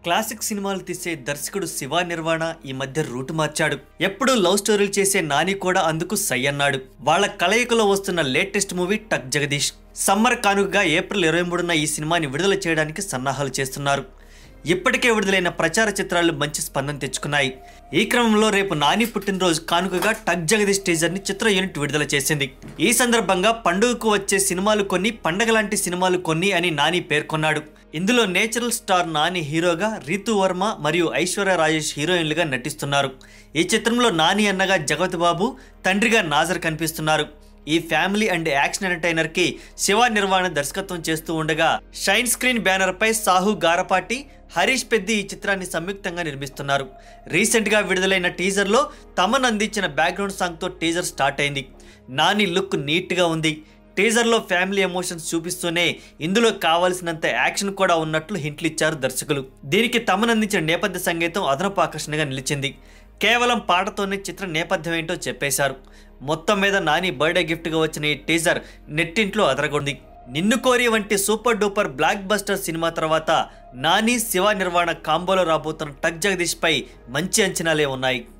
classic సినిమాలు తీసే దర్శకుడు శివ నిర్వాణ ఈ మధ్య రూటు మార్చాడు ఎప్పుడూ లవ్ స్టోరీలు చేసే నాని కూడా అందుకు సై అన్నాడు వాళ్ళ కలయికలో వస్తున్న లేటెస్ట్ మూవీ టక్ జగదీష్ సమ్మర్ కానుకగా ఏప్రిల్ ఇరవై మూడున ఈ సినిమాని విడుదల చేయడానికి సన్నాహాలు చేస్తున్నారు ఇప్పటికే విడుదలైన ప్రచార చిత్రాలు మంచి స్పందన తెచ్చుకున్నాయి ఈ క్రమంలో రేపు నాని పుట్టినరోజు కానుకగా టక్ జగదీష్ టీజర్ ని చిత్ర యూనిట్ విడుదల చేసింది ఈ సందర్భంగా పండుగకు వచ్చే సినిమాలు కొన్ని పండగ లాంటి సినిమాలు కొన్ని అని నాని పేర్కొన్నాడు ఇందులో నేచురల్ స్టార్ నాని హీరోగా రీతు వర్మ మరియు ఐశ్వర్య రాజేష్ హీరోయిన్లుగా నటిస్తున్నారు ఈ చిత్రంలో నాని అన్నగా జగత్ బాబు తండ్రిగా నాజర్ కనిపిస్తున్నారు ఈ ఫ్యామిలీ అండ్ యాక్షన్ ఎంటర్టైనర్ కి శివ నిర్వాణ దర్శకత్వం చేస్తూ ఉండగా షైన్ స్క్రీన్ బ్యానర్ పై సాహు గారపాటి హరీష్ పెద్ది ఈ చిత్రాన్ని సంయుక్తంగా నిర్మిస్తున్నారు రీసెంట్ గా విడుదలైన టీజర్ లో తమన్ అందించిన బ్యాక్గ్రౌండ్ సాంగ్ తో టీజర్ స్టార్ట్ అయింది నాని లుక్ నీట్ గా ఉంది టీజర్లో ఫ్యామిలీ ఎమోషన్స్ చూపిస్తూనే ఇందులో కావాల్సినంత యాక్షన్ కూడా ఉన్నట్లు హింట్లు ఇచ్చారు దర్శకులు దీనికి తమన్ అందించిన నేపథ్య సంగీతం అదనపు ఆకర్షణగా నిలిచింది కేవలం పాటతోనే చిత్ర నేపథ్యం ఏంటో చెప్పేశారు మొత్తం మీద నాని బర్త్డే గిఫ్ట్గా వచ్చిన ఈ టీజర్ నెట్టింట్లో అదరగొంది నిన్ను కోరి వంటి సూపర్ డూపర్ బ్లాక్ బస్టర్ సినిమా తర్వాత నాని శివ నిర్వాణ కాంబోలో రాబోతున్న టక్ జగదీష్ పై మంచి అంచనాలే ఉన్నాయి